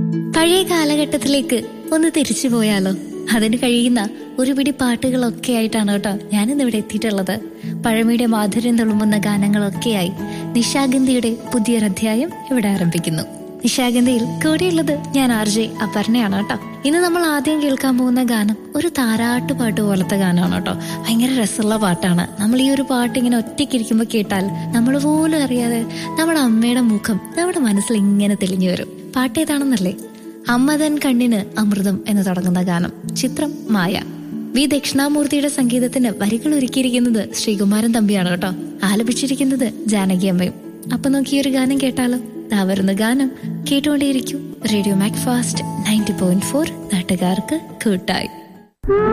പഴയ കാലഘട്ടത്തിലേക്ക് ഒന്ന് തിരിച്ചു പോയാലോ അതിന് കഴിയുന്ന ഒരു പിടി പാട്ടുകളൊക്കെ ആയിട്ടാണ് കേട്ടോ ഞാനിന്ന് ഇവിടെ എത്തിയിട്ടുള്ളത് പഴമയുടെ മാധുര്യം തുളുമ്പുന്ന ഗാനങ്ങളൊക്കെയായി നിശാഗന്ധിയുടെ പുതിയൊരധ്യായം ഇവിടെ ആരംഭിക്കുന്നു നിശാഗന്ധിയിൽ കൂടെയുള്ളത് ഞാൻ ആർ ജെ അപർണയാണ് കേട്ടോ ഇന്ന് നമ്മൾ ആദ്യം കേൾക്കാൻ പോകുന്ന ഗാനം ഒരു താരാട്ട് പാട്ട് പോലത്തെ ഗാനമാണ് കേട്ടോ ഭയങ്കര രസമുള്ള പാട്ടാണ് നമ്മൾ ഈ ഒരു പാട്ട് ഇങ്ങനെ ഒറ്റയ്ക്കിരിക്കുമ്പോൾ കേട്ടാൽ നമ്മൾ പോലും അറിയാതെ നമ്മുടെ അമ്മയുടെ മുഖം നമ്മുടെ മനസ്സിൽ ഇങ്ങനെ തെളിഞ്ഞു വരും പാട്ട് ഏതാണെന്നല്ലേ അമ്മതൻ കണ്ണിന് അമൃതം എന്ന് തുടങ്ങുന്ന ഗാനം ചിത്രം മായ വി ദക്ഷിണാമൂർത്തിയുടെ സംഗീതത്തിന് വരികൾ ഒരുക്കിയിരിക്കുന്നത് ശ്രീകുമാരൻ തമ്പിയാണ് കേട്ടോ ആലപിച്ചിരിക്കുന്നത് ജാനകി അമ്മയും അപ്പൊ നോക്കി ഈ ഒരു ഗാനം കേട്ടാലോ ദാ വരുന്ന ഗാനം കേട്ടുകൊണ്ടേയിരിക്കും radio Macfast ninety point four നാട്ടുകാർക്ക് കൂട്ടായി